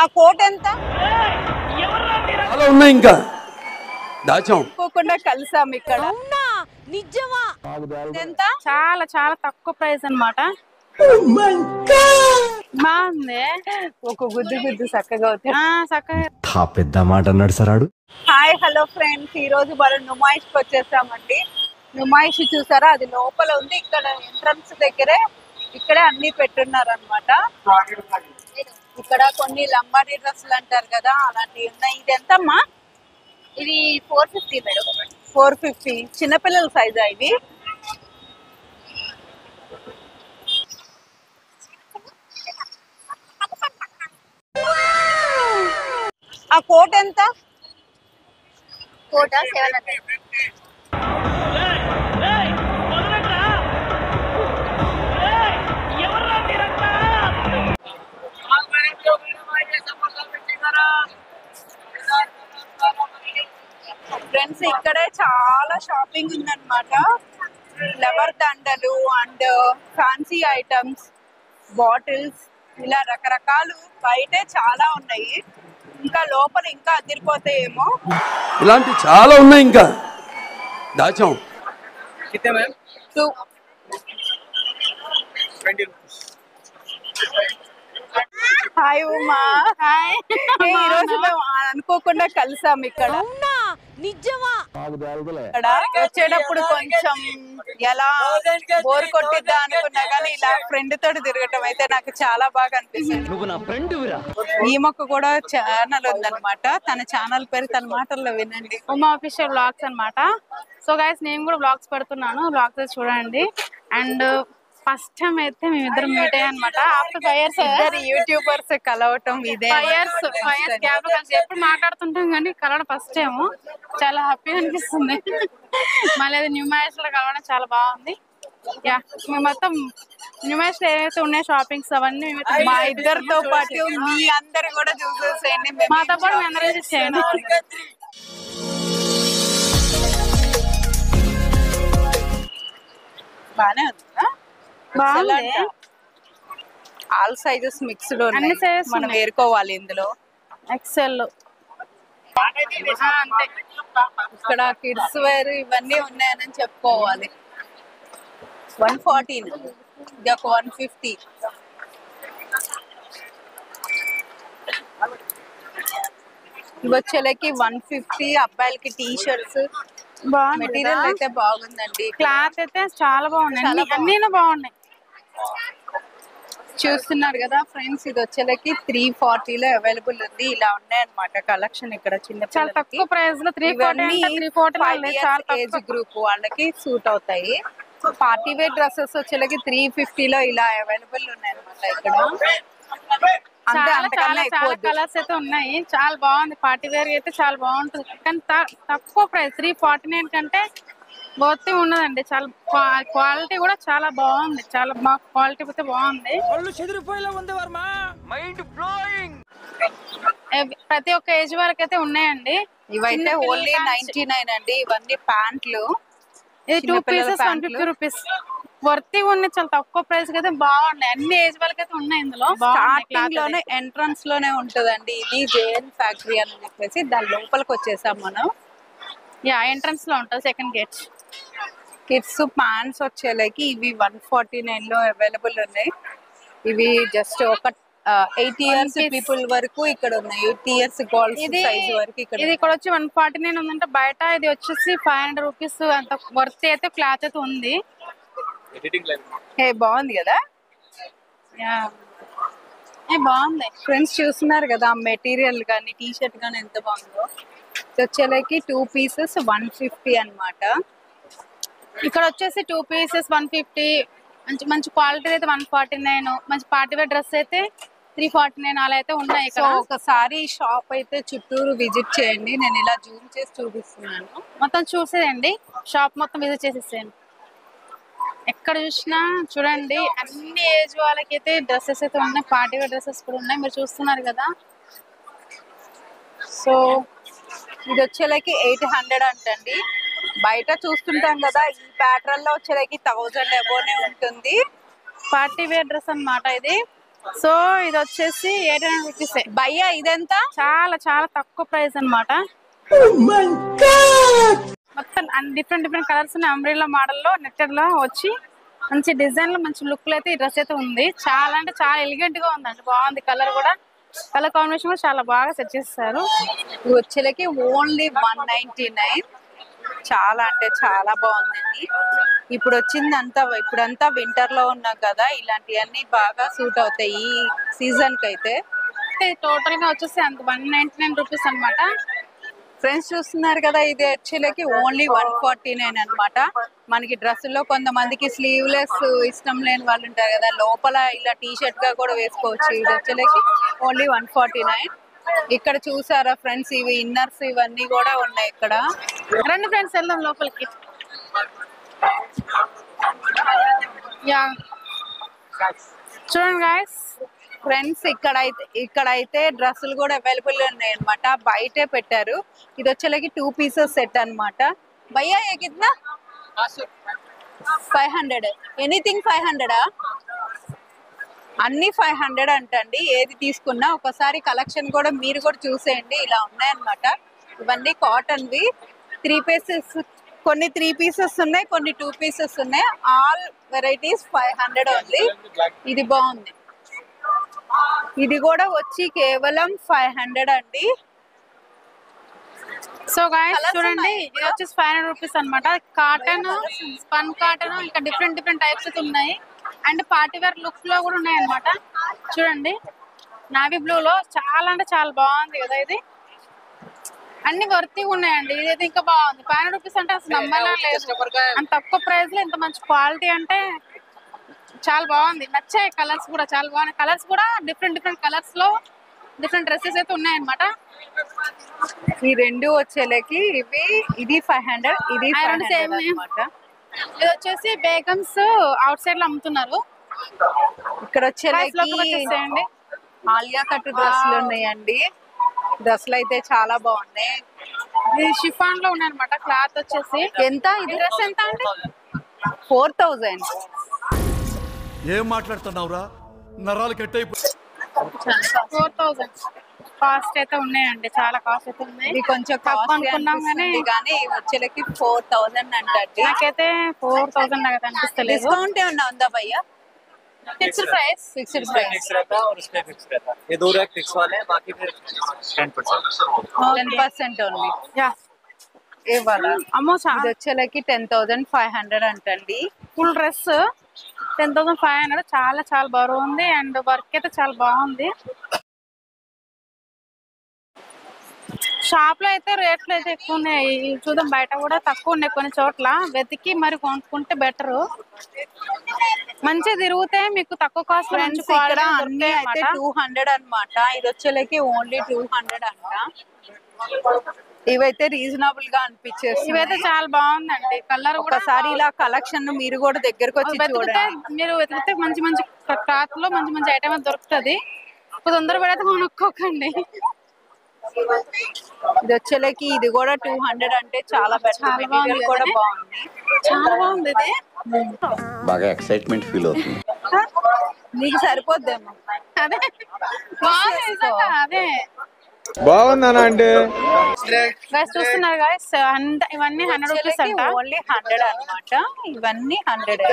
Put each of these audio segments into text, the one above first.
ఆ కోట్ ఎంత చాలా ఉన్నాయి ఇంకా దాచాం పోకుండా కలిసాం ఇక్కడ అవునా నిజమా ఎంత చాలా చాలా తక్కువ ప్రైస్ అన్నమాట బాగుంది ఒక గుద్దు గుద్దు చక్కగా అవుతుంది ఆ, చక్కగా ఆ పెద్ద మాట అన్నాడు సరాడు హాయ్ హలో ఫ్రెండ్స్ ఈ రోజు మనం నుమాయిష్కి వచ్చేసామండి నుమాయిష్ చూసారా అది లోపల ఉంది ఇక్కడ ఎంట్రన్స్ దగ్గరే ఇక్కడే అన్ని పెట్టున్నారు అనమాట ఇక్కడ కొన్ని లంబాడీ డ్రెస్సులు అంటారు కదా అలాంటివి ఉన్నాయి ఇది ఎంతమ్మా ఇది four fifty madam four fifty చిన్నపిల్లల సైజా ఇవి ఆ కోట్ ఎంత కోట సెవెన్ హండ్రెడ్ ఫ్రెండ్స్ ఇక్కడే చాలా షాపింగ్ ఉందన్నమాట ఫ్లవర్ దండలు అండ్ ఫ్యాన్సీ ఐటమ్స్ బాటిల్స్ ఇలా రకరకాలు బయటే చాలా ఉన్నాయి ఇంకా లోపల ఇంకా అదిరిపోతాయేమో ఇలాంటి చాలా ఉన్నాయి ఇంకా దాచాం టూ హాయ్ ఉమా హాయ్ ఏ, ఈ రోజు మేము అనుకోకుండా కలిసాం ఇక్కడ అవునా నిజమా ఇక్కడ వచ్చేటప్పుడు కొంచెం ఎలా బోర్ కొట్టిద్దా అనుకున్నా కానీ ఇలా ఫ్రెండ్ తోటి తిరగటం అయితే నాకు చాలా బాగా అనిపిస్తుంది నువ్వు నా ఫ్రెండ్ ఈ మొక్క కూడా ఛానల్ ఉందన్నమాట తన ఛానల్ పేరు తన మాటల్లో వినండి ఉమా అఫీషియల్ బ్లాగ్స్ అన్నమాట సో గైస్ నేను కూడా బ్లాగ్స్ పెడుతున్నాను బ్లాగ్స్ చూడండి అండ్ ఫస్ట్ టైం అయితే మేమిద్దరం మీట్ అయ్యాం అనమాట ఆఫ్టర్ ఫైవ్ ఇయర్స్ ఇద్దరు యూట్యూబర్స్ కలవటం ఇదే five years five years gap కలిసి ఎప్పుడు మాట్లాడుతుంటాం కానీ కలవడం ఫస్ట్ టైం చాలా హ్యాపీ అనిపిస్తుంది మళ్ళీ అది న్యూ మ్యాచ్ లో కలవడం చాలా బాగుంది యా మేము మొత్తం న్యూ మ్యాచ్ లో ఏవైతే ఉన్నాయో షాపింగ్స్ అవన్నీ మేమైతే మా ఇద్దరితో పాటు మీ అందరు కూడా చూసేసేయండి మేము మాతో పాటు మీ అందరూ చేయండి బానే ఉంది కదా? బాగుంది ఆల్ సైజెస్ మిక్స్డ్ అన్ని sizes మనం ఉన్నాయి. వేరుకోవాలి ఇందులో ఎక్సెల్ అంతే ఇక్కడ కిడ్స్ వేర్ ఇవన్నీ ఉన్నాయని చెప్పుకోవాలి వన్ ఫార్టీన్ ఇది ఒక వన్ ఫిఫ్టీ ఇవి వచ్చేలకి వన్ ఫిఫ్టీ అబ్బాయిలకి టీ షర్ట్స్ బాగుంది మెటీరియల్ అయితే బాగుందండి క్లాత్ అయితే చాలా బాగున్నాయి అన్ని అన్నీ బాగున్నాయి చూస్తున్నారు కదా ఫ్రెండ్స్ ఇది వచ్చేలకి త్రీ ఫార్టీలో అవైలబుల్ ఉంది ఇలా ఉన్నాయి అనమాట కలెక్షన్ ఇక్కడ చిన్న చాలా తక్కువ ప్రైస్ లో త్రీ ఫార్టీ త్రీ ఫార్టీ చాలా ఏజ్ తక్కువ గ్రూప్ వాళ్ళకి సూట్ అవుతాయి పార్టీ వేర్ డ్రెస్సెస్ వచ్చేలకి త్రీ ఫిఫ్టీలో ఇలా అవైలబుల్ ఉన్నాయి అనమాట ఇక్కడ అంతే చాలా అంతకన్నా చాలా ఎక్కువ చాలా వద్దు. కలర్స్ అయితే ఉన్నాయి చాలా బాగుంది పార్టీ వేర్ అయితే చాలా బాగుంటుంది కానీ త- తక్కువ ప్రైస్ త్రీ ఫార్టీ నైన్ కంటే బొత్తి ఉన్నదండి చాలా క్వాలిటీ కూడా చాలా బాగుంది చాలా బాగా క్వాలిటీ అయితే బాగుంది ఎవ్- ప్రతి ఒక్క ఏజ్ వరకు అయితే ఉన్నాయండి ఇవైతే చిన్న పిల్లల ఓన్లీ pants. నైన్టీ నైన్ అండి ఇవన్నీ ప్యాంట్లు ఇది టూ చిన్న పిల్లల పీసెస్ వన్ pant లు. ఫిఫ్టీ రూపీస్ వర్తి ఉన్నాయి చాలా తక్కువ ప్రైస్ అయితే బాగున్నాయి అన్ని ఏజ్ వాళ్ళకి అయితే ఉన్నాయి ఇందులో స్టార్టింగ్ లోనే ఎంట్రన్స్ లోనే ఉంటదండి ఇది జేఎన్ ఫ్యాక్టరీ అని చెప్పేసి దాని లోపలికి వచ్చేసాం మనం యా ఎంట్రన్స్ లో ఉంటుంది సెకండ్ గేట్ కిడ్స్ ప్యాంట్స్ వచ్చేలకి ఇవి వన్ ఫార్టీ నైన్ లో అవైలబుల్ ఉన్నాయి ఇవి జస్ట్ ఒక ఎయిట్ ఇయర్స్ piece. పీపుల్ వరకు ఇక్కడ ఉన్నాయి ఎయిట్ ఇయర్స్ గర్ల్స్ ఇది సైజ్ వరకు ఇక్కడ ఇది ఇక్కడ వచ్చి వన్ ఫార్టీ నైన్ ఉందంటే బయట ఇది వచ్చేసి ఫైవ్ హండ్రెడ్ రూపీస్ అంత వర్త్ అయితే క్లాత్ అయితే ఉంది హే బాగుంది కదా యా ఏ బాగుంది ఫ్రెండ్స్ చూస్తున్నారు కదా మెటీరియల్ కానీ టీ షర్ట్ కానీ ఎంత బాగుందో ఇది వచ్చేలకి టూ పీసెస్ వన్ ఫిఫ్టీ అన్నమాట ఇక్కడ వచ్చేసి టూ పీసెస్ వన్ ఫిఫ్టీ మంచి మంచి క్వాలిటీ అయితే వన్ ఫార్టీ నైన్ మంచి పార్టీ వేర్ డ్రెస్ అయితే త్రీ ఫార్టీ నైన్ అలా అయితే ఉన్నాయి సో ఇక్కడ ఒకసారి షాప్ అయితే చుట్టూరు విజిట్ చేయండి నేను ఇలా జూమ్ చేసి చూపిస్తున్నాను మొత్తం చూసేయండి షాప్ మొత్తం విజిట్ చేసేసేయండి ఎక్కడ చూసినా చూడండి అన్ని ఏజ్ వాళ్ళకైతే డ్రెస్సెస్ అయితే ఉన్నాయి పార్టీ వేర్ డ్రెస్సెస్ కూడా ఉన్నాయి మీరు చూస్తున్నారు కదా సో ఇది వచ్చేలకి ఎయిట్ హండ్రెడ్ అంటండి బయట చూస్తుంటాం కదా ఈ ప్యాటర్న్ లో వచ్చేలకి థౌజండ్ అబోనే ఉంటుంది పార్టీ వేర్ డ్రెస్ అన్నమాట ఇది సో ఇది వచ్చేసి ఎయిట్ హండ్రెడ్ రూపీస్ భయ్యా ఇదెంత చాలా చాలా తక్కువ ప్రైస్ అన్నమాట మొత్తం different different colours umbrella model లో నెట్టెడ్ లో వచ్చి మంచి డిజైన్ లో మంచి లుక్ లో అయితే ఈ డ్రెస్ అయితే ఉంది చాలా అంటే చాలా ఎలిగెంట్ గా ఉందండి బాగుంది కలర్ కూడా కలర్ కాంబినేషన్ కూడా చాలా బాగా సెట్ చేస్తారు ఇవి వచ్చేలకి ఓన్లీ వన్ నైన్టీ నైన్ చాలా అంటే చాలా బాగుందండి ఇప్పుడు వచ్చిందంతా ఇప్పుడంతా వింటర్ లో ఉన్నాం కదా ఇలాంటివన్నీ బాగా సూట్ అవుతాయి ఈ సీజన్ కి అయితే టోటల్ గా వచ్చేసి అంత వన్ నైన్టీ నైన్ రూపీస్ అనమాట ఫ్రెండ్స్ చూస్తున్నారు కదా ఇది వచ్చేలకి ఓన్లీ వన్ ఫార్టీ నైన్ అనమాట మనకి డ్రెస్సుల్లో కొంతమందికి స్లీవ్లెస్ ఇష్టం లేని వాళ్ళు ఉంటారు కదా లోపల ఇలా టీ షర్ట్ గా కూడా వేసుకోవచ్చు ఇది వచ్చేలకి ఓన్లీ వన్ ఫార్టీ నైన్ ఇక్కడ చూసారా ఫ్రెండ్స్ ఇవి ఇన్నర్స్ ఇవన్నీ కూడా ఉన్నాయి ఇక్కడ రండి ఫ్రెండ్స్ వెళ్దాం లోపలికి యా చూడండి గాయస్ ఫ్రెండ్స్ ఇక్కడ అయితే ఇక్కడ అయితే డ్రెస్సులు కూడా అవైలబుల్ ఉన్నాయి అనమాట బయటే పెట్టారు ఇది వచ్చేలకి టూ పీసెస్ సెట్ అన్నమాట భయ్యా ఏ కిतना ఫైవ్ హండ్రెడ్ ఎనీథింగ్ ఫైవ్ హండ్రెడా అన్ని ఫైవ్ హండ్రెడ్ అంటండి ఏది తీసుకున్నా ఒకసారి కలెక్షన్ కూడా మీరు కూడా చూసేయండి ఇలా ఉన్నాయన్నమాట ఇవన్నీ కాటన్వి త్రీ పీసెస్ కొన్ని త్రీ పీసెస్ ఉన్నాయి కొన్ని టూ పీసెస్ ఉన్నాయి all varieties five hundred only ఇది బాగుంది ఇది కూడా వచ్చి కేవలం ఫైవ్ హండ్రెడ్ అండి సో గాయస్ Colours చూడండి ఉన్నాయి ఇది వచ్చేసి ఫైవ్ హండ్రెడ్ రూపీస్ అనమాట కాటన్ స్పన్ కాటన్ ఇంకా డిఫరెంట్ డిఫరెంట్ టైప్స్ అయితే ఉన్నాయి అండ్ పార్టీ వేర్ లుక్ లో కూడా ఉన్నాయి అనమాట చూడండి నావీ బ్లూ లో చాలా అంటే చాలా బాగుంది కదా ఇది అన్ని వర్తిగా ఉన్నాయండి ఇదైతే ఇంకా బాగుంది ఫైవ్ హండ్రెడ్ రూపీస్ అంటే అసలు నమ్మలా లేదు అంత తక్కువ ప్రైస్ లో ఇంత మంచి క్వాలిటీ అంటే చాలా బాగుంది నచ్చాయి కలర్స్ కూడా చాలా బాగున్నాయి కలర్స్ కూడా డిఫరెంట్ డిఫరెంట్ కలర్స్ లో డిఫరెంట్ డ్రెస్సెస్ అయితే ఉన్నాయన్నమాట ఈ రెండు వచ్చేలకి ఇవి ఇది ఫైవ్ హండ్రెడ్ ఇది ఆ ఫైవ్ రెండు హండ్రెడ్ same ఏ. అనమాట ఇది వచ్చేసి బేగమ్స్ అవుట్ సైడ్ లో అమ్ముతున్నారు ఇక్కడ Price లోకి వచ్చేలకి వచ్చేసేయండి ఆలియా కట్ డ్రెస్సులు ఉన్నాయండి డ్రెస్సులు అయితే చాలా బాగున్నాయి ఇది షిఫాన్ లో ఉన్నాయన్నమాట క్లాత్ వచ్చేసి ఎంత ఈ ఇది డ్రెస్ ఎంత అండి ఫోర్ థౌజండ్ ఏం మాట్లాడుతున్నావురా నరాలు కట్ అయిపోయి ఫోర్ థౌసండ్ కాస్ట్ అయితే ఉన్నాయండి చాలా కాస్ట్ అయితే ఉన్నాయి ఇది కొంచెం తక్కువ కాస్ట్ అనుకున్నాం కానీ అనిపిస్తుంది కానీ ఇవి వచ్చేలకి ఫోర్ థౌజండ్ అంటండి నాకైతే ఫోర్ థౌసండ్ లాగా అనిపిస్తలేదు డిస్కౌంట్ ఏమన్నా ఉందా భయ్యా fixed price fixed price fix रहता है और उसमें फिक्स रहता है ये दो रैक फिक्स वाले हैं बाकी फिर ten percent ten percent only yeah ఇవాళ అమ్మో ఇది చాలా వచ్చేలకి టెన్ థౌజండ్ ఫైవ్ హండ్రెడ్ అంటండి full dress ten thousand five hundred చాలా చాలా బరువు ఉంది అండ్ వర్క్ అయితే చాలా బాగుంది షాప్ లో అయితే రేట్లు అయితే ఎక్కువ ఉన్నాయి ఇవి చూద్దాం బయట కూడా తక్కువ ఉన్నాయి కొన్ని చోట్ల వెతికి మరి కొనుక్కుంటే బెటర్ మంచిగా తిరిగితే మీకు తక్కువ కాస్ట్ మంచి ఫ్రెండ్స్ ఇక్కడ quality అన్ని దొరుకుతాయి అయితే అన్నమాట. టూ హండ్రెడ్ అన్నమాట ఇది వచ్చేలకి ఓన్లీ టూ హండ్రెడ్ అంట ఇవైతే రీజనబుల్ గా అనిపించేసి ఇవైతే చాలా బాగుందండి కలర్ కూడా ఒకసారి ఇలా కలెక్షన్ మీరు కూడా దగ్గరకు వచ్చి వెతికితే చూడండి మీరు వెతికితే మంచి మంచి క్లాత్ లో మంచి మంచి ఐటమ్ దొరుకుతుంది తొందర పడైతే కొనుక్కోకండి ఇది వచ్చేలకి ఇది కూడా టూ హండ్రెడ్ అంటే చాలా బెటర్ చాలా బాగుంది మెటీరియల్ కూడా కదండి? బాగుంది చాలా బాగుంది ఇది బాగా ఎక్సైట్మెంట్ ఫీల్ అవుతుంది నీకు సరిపోద్దేమో అదే బాగుంది నిజంగా అదే బాగుందనా అంటే గైస్ చూస్తున్నారు గైస్ అంత ఇవన్నీ హండ్రెడ్ రూపీస్ అంట ఓన్లీ హండ్రెడ్ అన్నమాట ఇవన్నీ హండ్రెడ్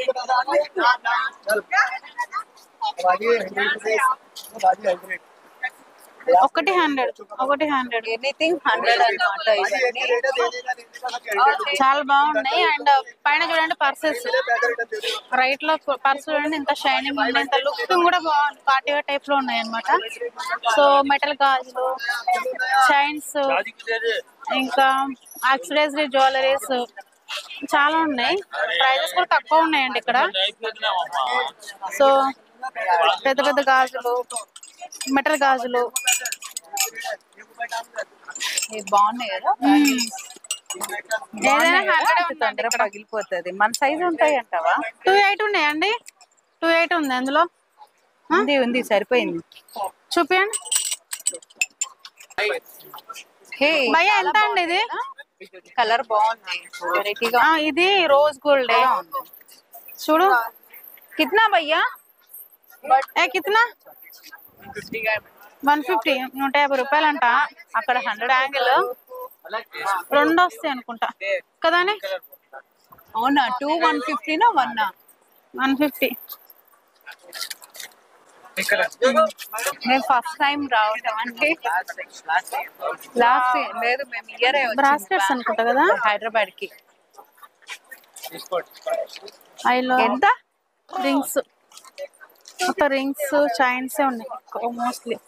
ఒకటి హండ్రెడ్ ఒకటి హండ్రెడ్ ఎనీథింగ్ హండ్రెడ్ అన్నమాట ఇవన్నీ చాలా బాగున్నాయి అండ్ పైన చూడండి పర్సెస్ రైట్ లో పర్స్ చూడండి ఇంత షైనింగ్ ఉంది ఇంత లుక్ కూడా బాగుంది పార్టీ వేర్ టైప్ లో ఉన్నాయి అనమాట సో మెటల్ గాజులు చైన్స్ ఇంకా ఆక్సిడైజ్డ్ జ్యువెలరీస్ చాలా ఉన్నాయి ప్రైజెస్ కూడా తక్కువ ఉన్నాయండి ఇక్కడ సో పెద్ద పెద్ద గాజులు మెటల్ గాజులు ఇవి బాగున్నాయి కదా ఏదైనా బాగున్నాయి కదా? హండ్రెడ్ అంత ఉందండి తొందరగా ఇక్కడ పగిలిపోతుంది మన సైజ్ ఉంటాయి అంటావా టూ ఎయిట్ ఉన్నాయండి టూ ఎయిట్ ఉంది అందులో ఉంది ఉంది సరిపోయింది చూపించండి హే భయ్యా ఎంత అండి ఇది కలర్ బాగుంది వెరైటీగా ఆ, ఇది రోజ్ గోల్డ్ చూడు కిట్నా భయ్యా ఏ కితనా వన్ ఫిఫ్టీ నూట యాభై రూపాయలు అంట అక్కడ హండ్రెడ్ యాంగిల్ రెండు వస్తాయి అనుకుంటా కదానే అవునా టూ వన్ ఫిఫ్టీనా వన్ వన్ ఫిఫ్టీ మేము ఫస్ట్ టైం రావటం అంటే లాస్ట్ లేదు మేము ఇయర్ బ్రాస్లెట్స్ అనుకుంటా కదా హైదరాబాద్ కి ఐలో ఎంత రింగ్స్ మొత్తం రింగ్స్ చైన్స్ ఉన్నాయి మోస్ట్లీ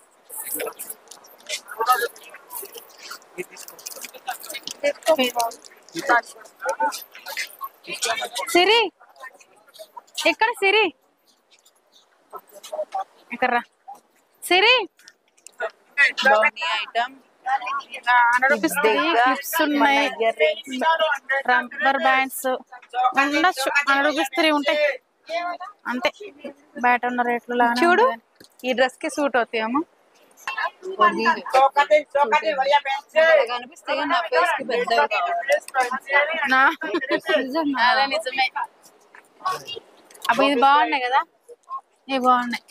సిరి ఎక్కడ సిరి ఇక్కడ రా. Siri item hundred rupees clips ఉన్నాయి రబ్బర్ బ్యాండ్స్ ఉండొచ్చు హండ్రెడ్ రూపీస్ త్రీ ఉంటాయి అంతే బయట ఉన్న రేట్లు లాగానే చూడు ఉంది కానీ. ఈ డ్రెస్ కి సూట్ అవుతాయేమో కనిపిస్తాయి నా ఫేస్ కి పెద్దగా నా అదే నిజమే అప్పుడు ఇది బాగున్నాయి కదా ఇవి బాగున్నాయి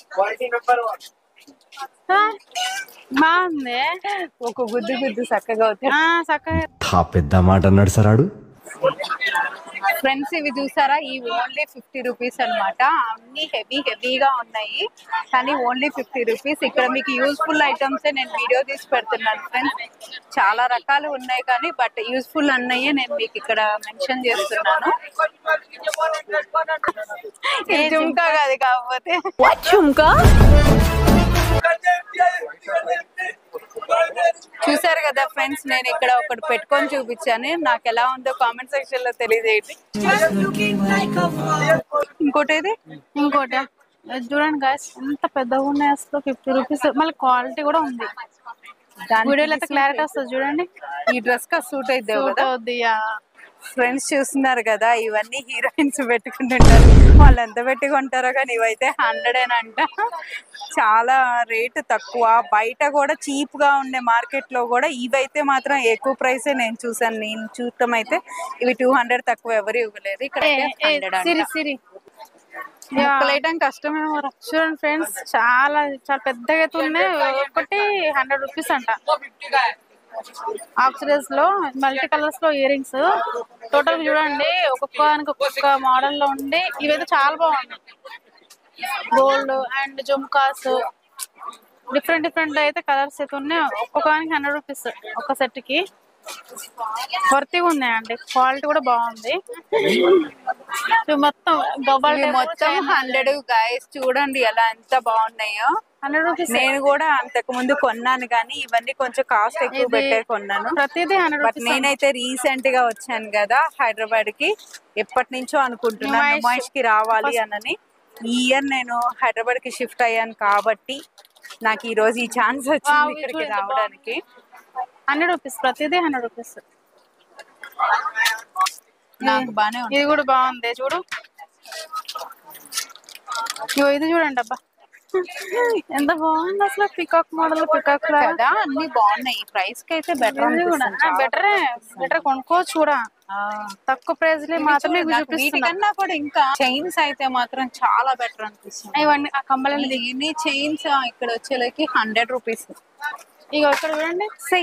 ఆ, బాగుంది ఒక గుద్దు గుద్దు చక్కగా అవుతాయి ఆ, చక్కగా ఆ పెద్ద మాట అన్నాడు సరాడు ఫ్రెండ్స్ ఇవి చూసారా ఇవి ఓన్లీ ఫిఫ్టీ రూపీస్ అన్నమాట అన్ని హెవీ హెవీగా ఉన్నాయి కానీ ఓన్లీ ఫిఫ్టీ రూపీస్ ఇక్కడ మీకు యూస్ఫుల్ ఐటమ్స్ నేను వీడియో తీసి పెడుతున్నాను ఫ్రెండ్స్ చాలా రకాలు ఉన్నాయి కానీ బట్ యూస్ఫుల్ అన్నయ్యే నేను మీకు ఇక్కడ మెన్షన్ చేస్తున్నాను ఇది జుంకా కాదు కాకపోతే చుంకా చూసారు కదా ఫ్రెండ్స్ నేను ఇక్కడ ఒకటి పెట్టుకొని చూపించాను నాకు ఎలా ఉందో కామెంట్ సెక్షన్ లో తెలియజేయండి ఇంకోటి ఇది ఇంకోటి ఇది చూడండి గాయస్ ఎంత పెద్దగా ఉన్నాయి అసలు ఫిఫ్టీ రూపీస్ మళ్ళీ క్వాలిటీ కూడా ఉంది వీడియోలో అయితే క్లారిటీ వస్తుంది చూడండి ఈ డ్రెస్ కా సూట్ అయితే సూట్ కదా అవుద్ది యా. ఫ్రెండ్స్ చూస్తున్నారు కదా ఇవన్నీ హీరోయిన్స్ పెట్టుకుంటుంటారు వాళ్ళు ఎంత పెట్టుకుంటారో కానీ ఇవైతే హండ్రెడ్ అంట చాలా రేటు తక్కువ బయట కూడా చీప్ గా ఉండే మార్కెట్ లో కూడా ఇవైతే మాత్రం ఎక్కువ ప్రైసే నేను చూసాను నేను చూడటం అయితే ఇవి టూ హండ్రెడ్ తక్కువ ఎవరు ఇవ్వలేదు ఇక్కడ ఏ, ఏ, హండ్రెడ్ సిరి సిరి యా. ముక్కలేయటం కష్టమేమో రా. చూడండి ఫ్రెండ్స్ చాలా చాలా పెద్దగా అయితే ఉన్నాయి ఒకటి హండ్రెడ్ రూపీస్ అంట ఆక్సిడైజ్ లో మల్టీ కలర్స్ లో ఇయర్ రింగ్స్ టోటల్ చూడండి ఒక్కొక్క దానికి ఒక్కొక్క మోడల్ లో ఉండి ఇవైతే చాలా బాగున్నాయి gold and jhumkas different different అయితే కలర్స్ అయితే ఉన్నాయి ఒక్కొక్క దానికి హండ్రెడ్ రూపీస్ ఒక సెట్ కి వర్తిగా ఉన్నాయండి క్వాలిటీ కూడా బాగుంది ఇవి మొత్తం గవ్వల్ ఇవి మొత్తం హండ్రెడ్ గాయస్ చూడండి ఎలా ఎంత బాగున్నాయో హండ్రెడ్ రూపీస్ నేను కూడా అంతకు ముందు కొన్నాను కానీ ఇవన్నీ కొంచెం కాస్ట్ ఎక్కువ ఇది పెట్టే కొన్నాను ప్రతిదీ హండ్రెడ్ బట్ రూపీస్ నేనైతే రీసెంట్ గా వచ్చాను కదా హైదరాబాద్ కి ఎప్పటి నుంచో అనుకుంటున్నాను నుమాయిష్. నుమాయిష్ కి రావాలి అనని ఈ ఇయర్ నేను హైదరాబాద్ కి షిఫ్ట్ అయ్యాను కాబట్టి నాకు ఈ రోజు ఈ ఛాన్స్ వావ్, వచ్చింది ఇది ఇక్కడికి చూడు ఎంత రావడానికి హండ్రెడ్ రూపీస్ ప్రతిదీ హండ్రెడ్ రూపీస్ నాకు బానే ఉంది ఇది కూడా బాగుంది చూడు ఇగో ఇది చూడండి అబ్బా ఎంత బాగుంది అసలు పికాక్ మోడల్ పికాక్ కదా అన్ని బాగున్నాయి ప్రైస్ కి అయితే బెటర్ బెటరే బెటర్ కొనుక్కోవచ్చు కూడా తక్కువ ప్రైస్ లో మాత్రమే ఇవి చూపిస్తున్నా వీటికన్నా కూడా ఇంకా చైన్స్ అయితే మాత్రం చాలా బెటర్ అనిపిస్తుంది ఇవన్నీ ఆ కమ్మలని ఇన్ని చైన్స్ ఇక్కడ వచ్చేలకి హండ్రెడ్ రూపీస్ ఇక ఇక్కడ చూడండి సై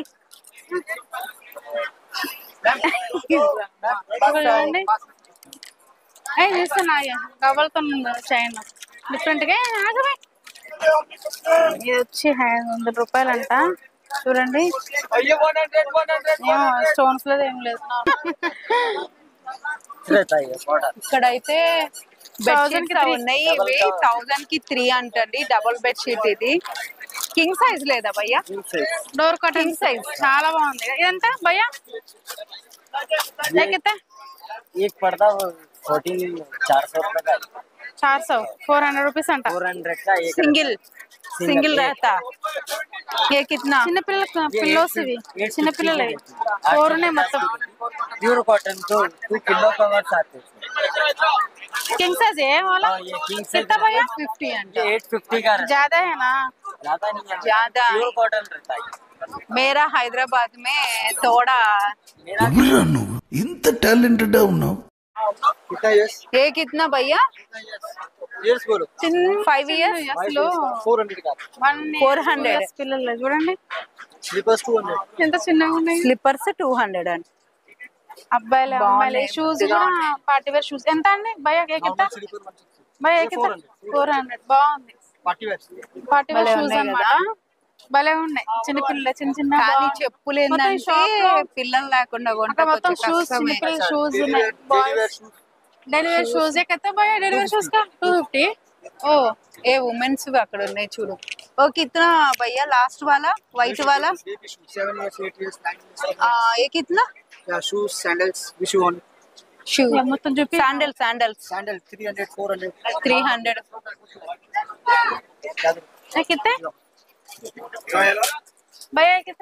ఇక్కడ చూడండి అయ్యి చూస్తున్నా కవలతో చైన్ డిఫరెంట్ గా ఆగమే ఇది వచ్చి హై- వంద రూపాయలు అంట చూడండి స్టోన్స్ లేదు ఏం లేదు ఇక్కడైతే Thousand కి బెడ్షీట్స్ three. ఉన్నాయి ఇవి థౌజండ్ కి త్రీ అంటండి డబుల్ బెడ్ షీట్ ఇది కింగ్ సైజ్ లేదా భయ్యా డోర్ కటన్ King size. చాలా బాగుంది ఇదంతా భయ్యా లేకపోతే एक पड़ता फोर्टीन चार सौ रुपए का చార్ సౌ ఫోర్ హండ్రెడ్ రూపీస్ అంట फोर हंड्रेड का एक సింగిల్ సింగిల్ रहता ये कितना చిన్న పిల్లల పిల్లోస్ ఇవి చిన్న పిల్లలవి ఫోర్ ఉన్నాయి మొత్తం प्योर कॉटन तो टू किलो कवर्स आते हैं కింగ్ సైజ్ ఏ वाला हाँ, ये किंग साइज कितना भैया ఫిఫ్టీ అంట ये एट फिफ्टी का रहता ज्यादा है ना है ज्यादा नहीं है ज्यादा प्योर कॉटन रहता है मेरा हैदराबाद में थोड़ा ఎవరురా నువ్వు ఇంత టాలెంటెడ్ ఉన్నావు कितना यस ये कितना भैया ఇయర్స్ ఫోర్ ఫైవ్ ఇయర్స్ అసలు ఫోర్ హండ్రెడ్ కాదు వన్ 400. పిల్లలు చూడండి స్లీపర్స్ టూ హండ్రెడ్ ఎంత చిన్నగా ఉన్నాయి స్లిప్పర్స్ టూ హండ్రెడ్ అండి అబ్బాయిలు అమ్మాయిలు బాగున్నాయి, షూస్ ముద్దుగా కూడా ఉన్నాయి. పార్టీ వేర్ షూస్ ఎంత అండి భయ ఏకెత్త స్లీపర్ వన్ సిక్స్టీ భయ ఏకెత్త ఫోర్ హండ్రెడ్ బాగుంది పార్టీ వేర్స్ పార్టీ వేర్ భలే షూస్ ఉన్నాయి అన్నమాట భలే ఉన్నాయి చిన్న పిల్లలు చిన్న చిన్న కానీ బాగున్నాయి. చెప్పులు మొత్తం ఏంటంటే షాప్ లో పిల్లలు లేకుండా కొంటే అక్కడ మొత్తం కొంచెం షూస్ చిన్న కష్టమే. పిల్లల షూస్ ఉన్నాయి daily wear shoes daily wear shoes ఏకెత్త భయ డైలీ వేర్ షూస్ కా టూ ఫిఫ్టీ ओ ఏ ఉమెన్స్ అక్కడ ఉన్నాయి చూడు ఓ कितना भैया लास्ट वाला व्हाइट वाला baby shoes seven years eight years nine years आ, ये कितना yeah shoes sandals which you want shoe మొత్తం చూపి sandal sandals sandal 300 400 three hundred ఏకెత్త భయ ఏకెత్త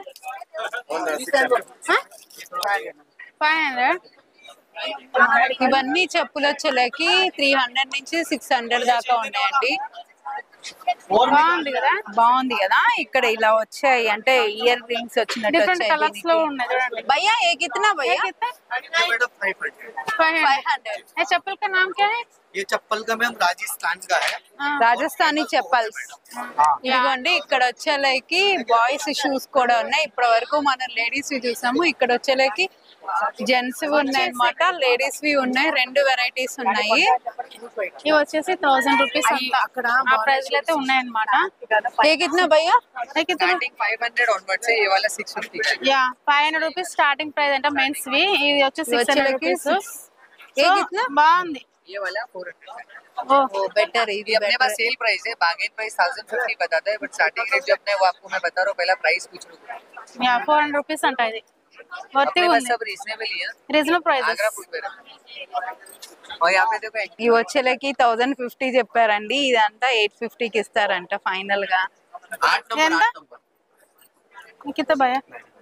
ఫైవ్ హండ్రెడ్ ఇవన్నీ చెప్పుల చెలకి త్రీ హండ్రెడ్ నుంచి సిక్స్ హండ్రెడ్ దాకా ఉన్నాయండి బాగుంది కదా బాగుంది కదా ఇక్కడ ఇలా వచ్చాయి అంటే ఇయర్ రింగ్స్ వచ్చినట్టు డిఫరెంట్ వచ్చాయి కలర్స్ లో ఉన్నాయి చూడండి భయ్యా ఏ కిतना భయ్యా madam 500 five five hundred hundred ये चप्पल का नाम क्या है ये चप्पल का मैम राजस्थान का है రాజస్థానీ చెప్పల్స్ ఇదిగోండి ఇక్కడ వచ్చేలేకి బాయ్స్ షూస్ కూడా ఉన్నాయి ఇప్పటి వరకు మనం లేడీస్ చూసాము ఇక్కడ వచ్చేలేకి జెంట్స్ ఉన్నాయి అనమాట లేడీస్ వి ఉన్నాయి రెండు వెరైటీస్ ఉన్నాయి ఇవి వచ్చేసి థౌసండ్ రూపీస్ అక్కడ ఆ ప్రైస్ లో అయితే ఉన్నాయన్నమాట ఏ కిतना భయ్యా स्टार्टिंग 500 ऑनवर्ड से ये वाला 650 యా five hundred rupees starting price అంటే మెన్స్ వి ఇది వచ్చి సిక్స్ హండ్రెడ్ వచ్చేలకి రూపీస్ ఏ కిतना బాగుంది ये वाला 400 ఓ ఓ బెటర్ ఇది ये अपने पास सेल प्राइस है बार्गेन प्राइस 1050 बताता है बट स्टार्टिंग रेट जो अपने वो आपको मैं बता रहा हूँ पहला प्राइस पूछ रहा हूँ యా ఫోర్ హండ్రెడ్ రూపీస్ అంట ఇది వర్తి अपने पास ఉంది सब रीजनेबल ही है రీజనబుల్ ప్రైస్ आगरा फुटवेयर और यहाँ पे देखो एक- ఇవి వచ్చేలకి థౌజండ్ ఫిఫ్టీ చెప్పారండి ఇదంతా ఎయిట్ ఫిఫ్టీకి ఇస్తారంట ఫైనల్ గా आठ नंबर ఎంత? आठ नंबर కింద భయ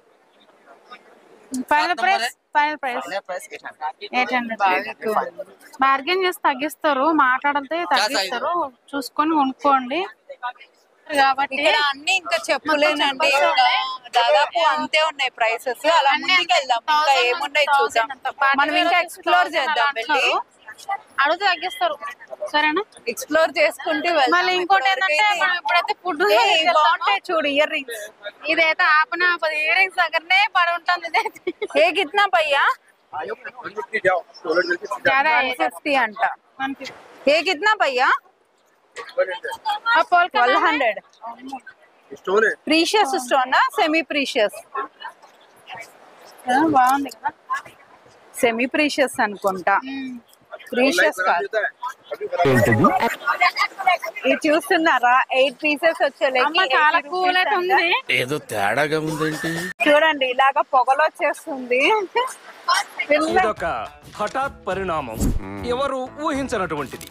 ఫైనల్ ప్రైస్ ఫైనల్ ప్రైస్ अपने प्राइस 800 ఎయిట్ హండ్రెడ్ బార్గెన్ చేసి తగ్గిస్తారు మాట్లాడితే తగ్గిస్తారు చూసుకొని కొనుక్కోండి కాబట్టి ఇక్కడ అన్ని ఇంకా చెప్పులేనండి ఇంకా దాదాపు అంతే ఉన్నాయి ప్రైసెస్ అలా అన్ని ముందుకు వెళ్దాం ఇంకా thousand, ఏమున్నాయి thousand చూద్దాం అంత. Party మనం wear ఇంకా వచ్చేసి ఎక్స్ప్లోర్ thousand చేద్దాం అలా వెళ్ళి అంటున్నారు. అడిగితే తగ్గిస్తారు సరేనా ఎక్స్ప్లోర్ చేసుకుంటూ వెళ్దాం మళ్ళీ ఇంకోటి ఇప్పటివరకు ఏంటంటే అయితే- మనం ఇప్పుడైతే ఫుడ్ ఏయ్, బాగుంటాయి చూడు ఇయర్ రింగ్స్ ఇదైతే ఆపన పది ఇయర్ రింగ్స్ దగ్గరనే పడి ఉంటుంది ఇదైతే ఏ కిतना భయ్యా ज्यादा వన్ ఫిఫ్టీ అంట వన్ ఫిఫ్టీ ఏ కిतना భయ్యా పోల్ ట్వెల్వ్ హండ్రెడ్ स्टोन है ప్రీషియస్ స్టోన్ సెమీ ప్రీషియస్ బాగుంది కదా సెమీ ప్రీషియస్ అనుకుంటా ప్రీషియస్ కాదు ఏంటది ఇది చూస్తున్నారా ఎయిట్ పీసెస్ అమ్మ చాలా కూల్ అయితే ఉంది ఏదో తేడాగా ఉందేంటి చూడండి ఇలాగా పొగలు వచ్చేస్తుంది పిల్ల- ఇదొక హఠాత్ పరిణామం ఎవరు ఊహించనటువంటిది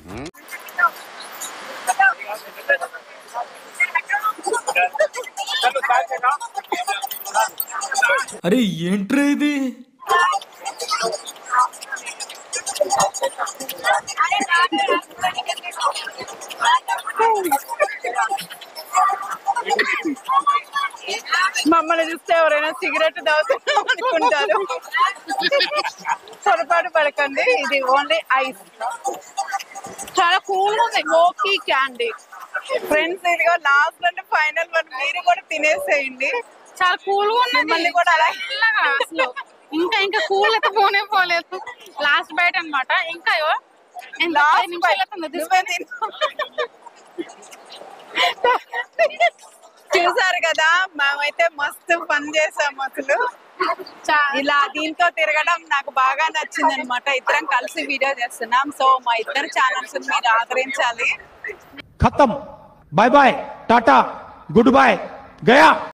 అరే ఏంట్రా ఇది మమ్మల్ని చూస్తే ఎవరైనా సిగరెట్ తాగుతున్నాం అనుకుంటారు పొరపాటు పడకండి ఇది ఓన్లీ ఐస్ చాలా కూల్ గా ఉంది మోకీ క్యాండీ ఫ్రెండ్స్ ఇదిగో లాస్ట్ అంటే ఫైనల్ వన్ మీరు కూడా తినేసేయండి చాలా కూల్ గా ఉన్నది మిమ్మల్ని కూడా అలా చల్లగా అసలు ఇంకా ఇంకా కూల్ అయితే పోనే పోలేదు లాస్ట్ బయట అన్నమాట ఇంకా ఇగో ఎంత Last ఐదు నిమిషాలు bite. అవుతుంది నువ్వే తిను. చూసారు కదా మేమైతే మస్తు పని చేసాం అసలు చా- ఇలా దీంతో తిరగడం నాకు బాగా నచ్చింది అనమాట ఇద్దరం కలిసి వీడియో చేస్తున్నాం సో మా ఇద్దరు ఛానల్స్ మీరు ఆదరించాలి ఖతం బాయ్ బాయ్ టాటా గుడ్ బాయ్ గయా